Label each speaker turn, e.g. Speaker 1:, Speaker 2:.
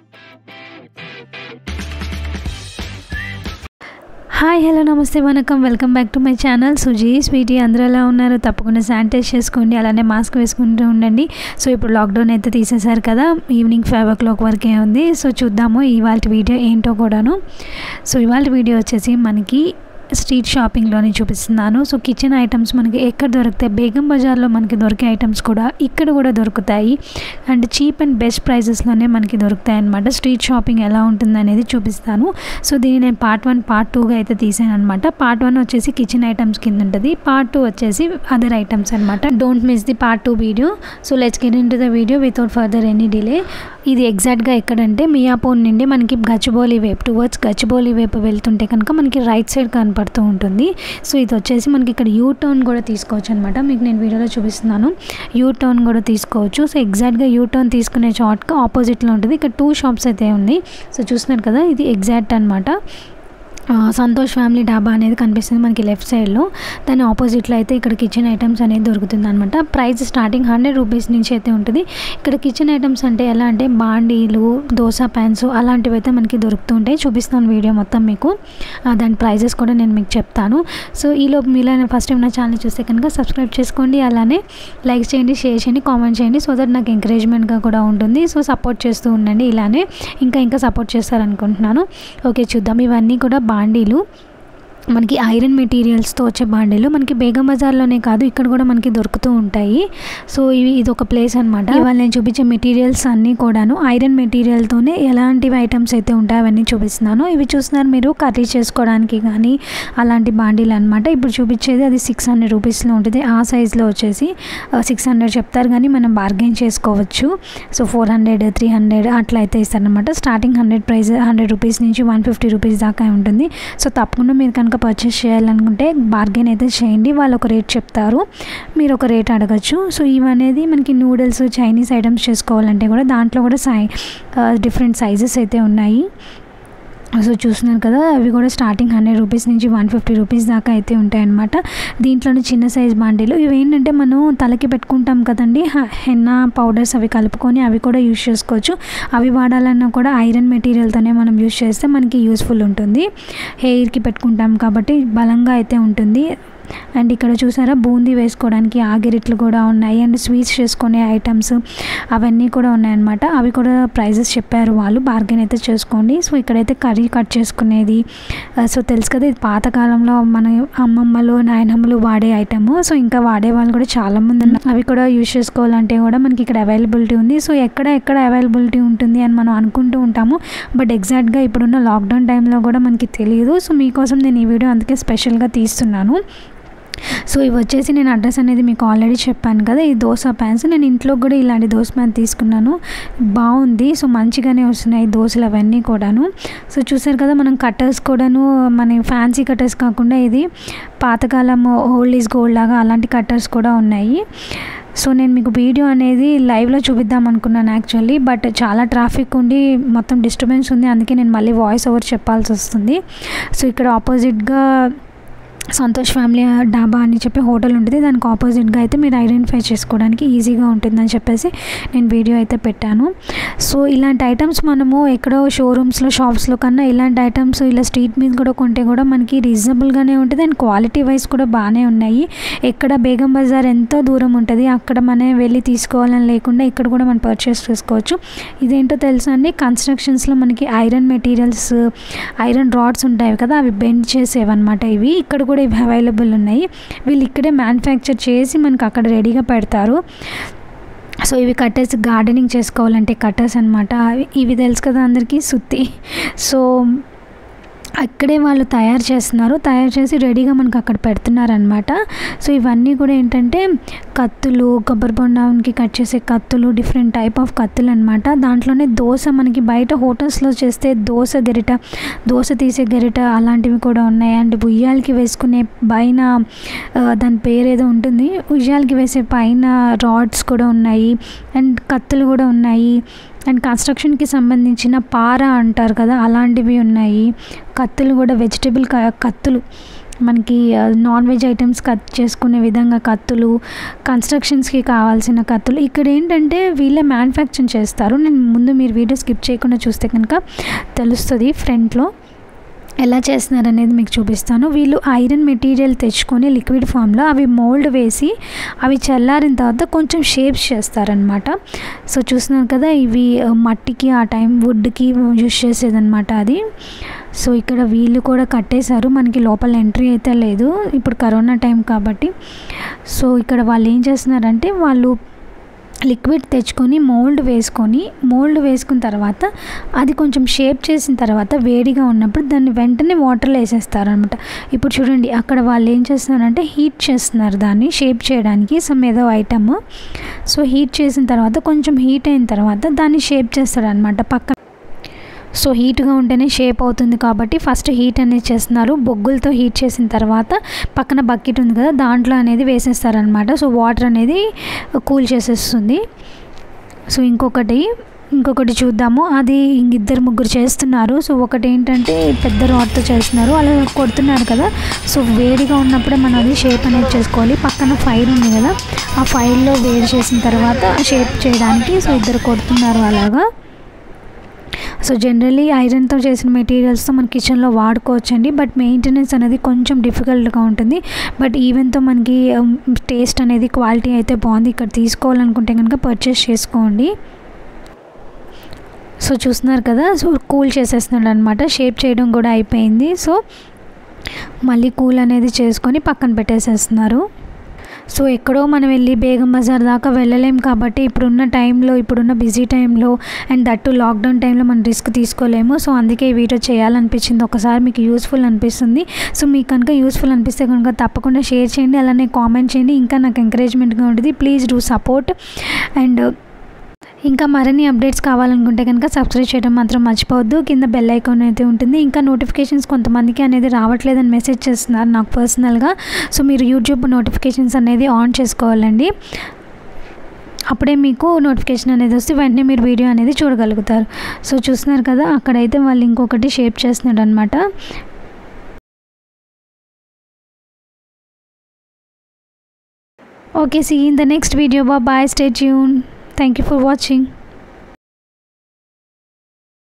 Speaker 1: hi hello namaste vanakkam welcome back to my channel Suji sweety అందరూ ఎలా ఉన్నారు తప్పకుండా శానిటైజ్ చేసుకోండి అలానే మాస్క్ వేసుకుంటూ ఉండండి సో ఇప్పుడు లాక్డౌన్ అయితే తీసేశారు కదా ఈవినింగ్ ఫైవ్ ఓ క్లాక్ వరకే ఉంది సో చూద్దాము ఇవాళ వీడియో ఏంటో కూడాను సో ఇవాళ వీడియో వచ్చేసి మనకి స్ట్రీట్ షాపింగ్లోనే చూపిస్తున్నాను సో కిచెన్ ఐటమ్స్ మనకి ఎక్కడ దొరుకుతాయి బేగం బజార్లో మనకి దొరికే ఐటమ్స్ కూడా ఇక్కడ కూడా దొరుకుతాయి అండ్ చీప్ అండ్ బెస్ట్ ప్రైజెస్లోనే మనకి దొరుకుతాయి అనమాట స్ట్రీట్ షాపింగ్ ఎలా ఉంటుంది అనేది చూపిస్తాను సో దీన్ని నేను పార్ట్ వన్ పార్ట్ టూగా అయితే తీసాను అనమాట పార్ట్ వన్ వచ్చేసి కిచెన్ ఐటమ్స్ కింద ఉంటుంది పార్ట్ టూ వచ్చేసి అదర్ ఐటమ్స్ అనమాట don't miss the part two video so let's get into the video without further any delay ఇది ఎగ్జాక్ట్గా ఎక్కడంటే మియాపూర్ నుండి మనకి గచ్చిబౌలి వైపు టువర్డ్స్ గచ్చిబౌలి వైపు వెళ్తుంటే కనుక మనకి రైట్ సైడ్ కనపడుతూ ఉంటుంది సో ఇది వచ్చేసి మనకి ఇక్కడ యూ టర్న్ కూడా తీసుకోవచ్చు అనమాట మీకు నేను వీడియోలో చూపిస్తున్నాను యూ టర్న్ కూడా తీసుకోవచ్చు సో ఎగ్జాక్ట్గా యూ టర్న్ తీసుకునే షార్ట్కి ఆపోజిట్లో ఉంటుంది ఇక్కడ టూ షాప్స్ అయితే ఉంది సో చూస్తున్నారు కదా ఇది ఎగ్జాక్ట్ అనమాట సంతోష్ ఫ్యామిలీ డాబా అనేది కనిపిస్తుంది మనకి లెఫ్ట్ సైడ్లో దాని ఆపోజిట్లో అయితే ఇక్కడ కిచెన్ ఐటమ్స్ అనేది దొరుకుతుంది అనమాట ప్రైస్ స్టార్టింగ్ హండ్రెడ్ రూపీస్ నుంచి అయితే ఉంటుంది ఇక్కడ కిచెన్ ఐటమ్స్ అంటే ఎలా అంటే బాండీలు దోశ ప్యాన్స్ అలాంటివి అయితే మనకి దొరుకుతూ ఉంటాయి చూపిస్తాను వీడియో మొత్తం మీకు దాని ప్రైజెస్ కూడా నేను మీకు చెప్తాను సో ఈలోపు మీలో ఫస్ట్ టైం నా ఛానల్ చూస్తే కనుక సబ్స్క్రైబ్ చేసుకోండి అలానే లైక్ చేయండి షేర్ చేయండి కామెంట్ చేయండి సో దట్ నాకు ఎంకరేజ్మెంట్గా కూడా ఉంటుంది సో సపోర్ట్ చేస్తూ ఉండండి ఇలానే ఇంకా ఇంకా సపోర్ట్ చేస్తారనుకుంటున్నాను ఓకే చూద్దాం ఇవన్నీ కూడా బాండీలు మనకి ఐరన్ మెటీరియల్స్తో వచ్చే బాండీలు మనకి బేగం బజార్లోనే కాదు ఇక్కడ కూడా మనకి దొరుకుతూ ఉంటాయి సో ఇవి ఇది ఒక ప్లేస్ అనమాట ఇవాళ నేను చూపించే మెటీరియల్స్ అన్నీ కూడాను ఐరన్ మెటీరియల్తోనే ఎలాంటివి ఐటమ్స్ అయితే ఉంటాయి అవన్నీ చూపిస్తున్నాను ఇవి చూస్తున్నారు మీరు కర్రీ చేసుకోవడానికి కానీ అలాంటి బాండీలు అనమాట ఇప్పుడు చూపించేది అది సిక్స్ హండ్రెడ్ రూపీస్లో ఉంటుంది ఆ సైజులో వచ్చేసి సిక్స్ హండ్రెడ్ చెప్తారు కానీ మనం బార్గెన్ చేసుకోవచ్చు so four hundred three hundred అట్లా అయితే ఇస్తారనమాట starting hundred price hundred rupees నుంచి వన్ ఫిఫ్టీ రూపీస్ దాకా ఉంటుంది సో తప్పకుండా మీరు కనుక పర్చేస్ చేయాలనుకుంటే బార్గెన్ అయితే చేయండి వాళ్ళు ఒక రేట్ చెప్తారు మీరు ఒక రేట్ అడగచ్చు సో ఇవనేది మనకి నూడిల్స్ చైనీస్ ఐటమ్స్ చేసుకోవాలంటే కూడా దాంట్లో కూడా సై డిఫరెంట్ సైజెస్ అయితే ఉన్నాయి సో చూస్తున్నారు కదా అవి కూడా స్టార్టింగ్ హండ్రెడ్ రూపీస్ నుంచి వన్ ఫిఫ్టీ రూపీస్ దాకా అయితే ఉంటాయన్నమాట దీంట్లోనే చిన్న సైజ్ బాండీలు ఇవి ఏంటంటే మనం తలకి పెట్టుకుంటాం కదండి హెన్న పౌడర్స్ అవి కలుపుకొని అవి కూడా యూజ్ చేసుకోవచ్చు అవి వాడాలన్నా కూడా ఐరన్ మెటీరియల్తోనే మనం యూజ్ చేస్తే మనకి యూస్ఫుల్ ఉంటుంది హెయిర్కి పెట్టుకుంటాం కాబట్టి బలంగా అయితే ఉంటుంది అండ్ ఇక్కడ చూసారా బూందీ వేసుకోవడానికి ఆగిరిట్లు కూడా ఉన్నాయి అండ్ స్వీట్స్ చేసుకునే ఐటమ్స్ అవన్నీ కూడా ఉన్నాయన్నమాట అవి కూడా ప్రైజెస్ చెప్పారు వాళ్ళు బార్గెన్ అయితే చేసుకోండి సో ఇక్కడైతే కర్రీ కట్ చేసుకునేది సో తెలుసు కదా ఇది పాతకాలంలో మన అమ్మమ్మలు నాయనమ్మలు వాడే ఐటమ్ సో ఇంకా వాడే వాళ్ళు కూడా చాలామంది ఉన్నారు అవి కూడా యూజ్ చేసుకోవాలంటే కూడా మనకి ఇక్కడ అవైలబిలిటీ ఉంది సో ఎక్కడ ఎక్కడ అవైలబిలిటీ ఉంటుంది అని మనం అనుకుంటూ ఉంటాము బట్ ఎగ్జాక్ట్గా ఇప్పుడున్న లాక్డౌన్ టైంలో కూడా మనకి తెలియదు సో మీకోసం నేను ఈ వీడియో అందుకే స్పెషల్గా తీస్తున్నాను సో ఇవి వచ్చేసి నేను అడ్రస్ అనేది మీకు ఆల్రెడీ చెప్పాను కదా ఈ దోశ ప్యాన్స్ నేను ఇంట్లో కూడా ఇలాంటి దోశ ప్యాన్ తీసుకున్నాను బాగుంది సో మంచిగానే వస్తున్నాయి దోశలు అవన్నీ కూడాను సో చూసారు కదా మనం కట్టర్స్ కూడాను మన ఫ్యాన్సీ కట్టర్స్ కాకుండా ఇది పాతకాలం ఓల్డ్ ఈజ్ గోల్డ్ లాగా అలాంటి కట్టర్స్ కూడా ఉన్నాయి సో నేను మీకు వీడియో అనేది లైవ్లో చూపిద్దాం అనుకున్నాను యాక్చువల్లీ బట్ చాలా ట్రాఫిక్ ఉండి మొత్తం డిస్టర్బెన్స్ ఉంది అందుకే నేను మళ్ళీ వాయిస్ ఓవర్ చెప్పాల్సి వస్తుంది సో ఇక్కడ ఆపోజిట్గా సంతోష్ ఫ్యామిలీ డాబా అని చెప్పి హోటల్ ఉంటుంది దానికి ఆపోజిట్గా అయితే మీరు ఐడెంటిఫై చేసుకోవడానికి ఈజీగా ఉంటుందని చెప్పేసి నేను వీడియో అయితే పెట్టాను సో ఇలాంటి ఐటమ్స్ మనము ఎక్కడో షోరూమ్స్లో షాప్స్లో కన్నా ఇలాంటి ఐటమ్స్ ఇలా స్ట్రీట్ మీద కూడా కొంటే కూడా మనకి రీజనబుల్గానే ఉంటుంది అండ్ క్వాలిటీ వైజ్ కూడా బాగానే ఉన్నాయి ఎక్కడ బేగం బజార్ ఎంతో దూరం ఉంటుంది అక్కడ మనం వెళ్ళి తీసుకోవాలని లేకుండా ఇక్కడ కూడా మనం పర్చేస్ చేసుకోవచ్చు ఇదేంటో తెలుసా అండి కన్స్ట్రక్షన్స్లో మనకి ఐరన్ మెటీరియల్స్ ఐరన్ రాడ్స్ ఉంటాయి కదా అవి బెండ్ చేసేవన్నమాట ఇవి ఇక్కడ కూడా ఇవి అవైలబుల్ ఉన్నాయి వీళ్ళు ఇక్కడే మ్యానుఫ్యాక్చర్ చేసి మనకు అక్కడ రెడీగా పెడతారు సో ఇవి కట్టర్స్ గార్డెనింగ్ చేసుకోవాలంటే కట్టర్స్ అనమాట ఇవి తెలుసు కదా అందరికీ సుత్తి సో అక్కడే వాళ్ళు తయారు చేస్తున్నారు తయారు చేసి రెడీగా మనకు అక్కడ పెడుతున్నారనమాట సో ఇవన్నీ కూడా ఏంటంటే కత్తులు కొబ్బరి బొండానికి కట్ చేసే కత్తులు డిఫరెంట్ టైప్ ఆఫ్ కత్తులు అనమాట దాంట్లోనే దోశ మనకి బయట హోటల్స్లో చేస్తే దోశ గరిట దోశ తీసే గరిట అలాంటివి కూడా ఉన్నాయి అండ్ ఉయ్యాలకి వేసుకునే పైన దాని పేరు ఏదో ఉంటుంది ఉయ్యాలకి వేసే పైన రాడ్స్ కూడా ఉన్నాయి అండ్ కత్తులు కూడా ఉన్నాయి అండ్ కన్స్ట్రక్షన్కి సంబంధించిన పార అంటారు కదా అలాంటివి ఉన్నాయి కత్తులు కూడా వెజిటేబుల్ కత్తులు మనకి నాన్ వెజ్ ఐటమ్స్ కట్ చేసుకునే విధంగా కత్తులు కన్స్ట్రక్షన్స్కి కావాల్సిన కత్తులు ఇక్కడ ఏంటంటే వీళ్ళే మ్యానుఫ్యాక్చరింగ్ చేస్తారు నేను ముందు మీరు వీడియో స్కిప్ చేయకుండా చూస్తే కనుక తెలుస్తుంది ఫ్రంట్లో ఎలా చేస్తున్నారు అనేది మీకు చూపిస్తాను వీళ్ళు ఐరన్ మెటీరియల్ తెచ్చుకొని లిక్విడ్ ఫామ్లో అవి మోల్డ్ వేసి అవి చల్లారిన తర్వాత కొంచెం షేప్స్ చేస్తారనమాట సో చూస్తున్నారు కదా ఇవి మట్టికి ఆ టైం వుడ్కి యూస్ చేసేదన్నమాట అది సో ఇక్కడ వీళ్ళు కూడా కట్టేశారు మనకి లోపల ఎంట్రీ అయితే లేదు ఇప్పుడు కరోనా టైం కాబట్టి సో ఇక్కడ వాళ్ళు ఏం చేస్తున్నారంటే వాళ్ళు లిక్విడ్ తెచ్చుకొని మోల్డ్ వేసుకొని మోల్డ్ వేసుకున్న తర్వాత అది కొంచెం షేప్ చేసిన తర్వాత వేడిగా ఉన్నప్పుడు దాన్ని వెంటనే వాటర్లో వేసేస్తారనమాట ఇప్పుడు చూడండి అక్కడ వాళ్ళు ఏం చేస్తున్నారంటే హీట్ చేస్తున్నారు దాన్ని షేప్ చేయడానికి సమ్ ఏదో ఐటమ్ సో హీట్ చేసిన తర్వాత కొంచెం హీట్ అయిన తర్వాత దాన్ని షేప్ చేస్తారనమాట పక్కన సో హీట్గా ఉంటేనే షేప్ అవుతుంది కాబట్టి ఫస్ట్ హీట్ అనేది చేస్తున్నారు బొగ్గులతో హీట్ చేసిన తర్వాత పక్కన బకెట్ ఉంది కదా దాంట్లో అనేది వేసేస్తారనమాట సో వాటర్ అనేది కూల్ చేసేస్తుంది సో ఇంకొకటి ఇంకొకటి చూద్దాము అది ఇద్దరు ముగ్గురు చేస్తున్నారు సో ఒకటి ఏంటంటే పెద్ద రాడ్తో చేస్తున్నారు అలా కొడుతున్నారు కదా సో వేడిగా ఉన్నప్పుడే మనం అది షేప్ అనేది చేసుకోవాలి పక్కన ఫైర్ ఉంది కదా ఆ ఫైర్లో వేడి చేసిన తర్వాత షేప్ చేయడానికి సో ఇద్దరు కొడుతున్నారు అలాగా సో జనరలీ ఐరన్తో చేసిన మెటీరియల్స్తో మన కిచెన్లో వాడుకోవచ్చండి బట్ మెయింటెనెన్స్ అనేది కొంచెం డిఫికల్ట్గా ఉంటుంది బట్ ఈవెన్తో మనకి టేస్ట్ అనేది క్వాలిటీ అయితే బాగుంది ఇక్కడ తీసుకోవాలనుకుంటే కనుక పర్చేస్ చేసుకోండి సో చూస్తున్నారు కదా సో కూల్ చేసేస్తున్నాడు అనమాట షేప్ చేయడం కూడా అయిపోయింది సో మళ్ళీ కూల్ అనేది చేసుకొని పక్కన పెట్టేసేస్తున్నారు సో ఎక్కడో మనం వెళ్ళి బేగం బజార్ దాకా వెళ్ళలేం కాబట్టి ఇప్పుడున్న టైంలో ఇప్పుడున్న బిజీ టైంలో అండ్ దట్టు లాక్డౌన్ టైంలో మనం రిస్క్ తీసుకోలేము సో అందుకే ఈ వీడియో చేయాలనిపించింది ఒకసారి మీకు యూస్ఫుల్ అనిపిస్తుంది సో మీకు కనుక యూస్ఫుల్ అనిపిస్తే కనుక తప్పకుండా షేర్ చేయండి అలానే కామెంట్ చేయండి ఇంకా నాకు ఎంకరేజ్మెంట్గా ఉంటుంది ప్లీజ్ డూ సపోర్ట్ అండ్ ఇంకా మరిన్ని అప్డేట్స్ కావాలనుకుంటే కనుక సబ్స్క్రైబ్ చేయడం మాత్రం మర్చిపోవద్దు కింద బెల్ ఐకాన్ అయితే ఉంటుంది ఇంకా నోటిఫికేషన్స్ కొంతమందికి అనేది రావట్లేదని మెసేజ్ చేస్తున్నారు నాకు పర్సనల్గా సో మీరు యూట్యూబ్ నోటిఫికేషన్స్ అనేది ఆన్ చేసుకోవాలండి అప్పుడే మీకు నోటిఫికేషన్ అనేది వస్తే వెంటనే మీరు వీడియో అనేది చూడగలుగుతారు సో చూస్తున్నారు కదా అక్కడైతే వాళ్ళు ఇంకొకటి షేప్ చేస్తున్నాడు అనమాట okay see in the next video బా bye stay tuned thank you for watching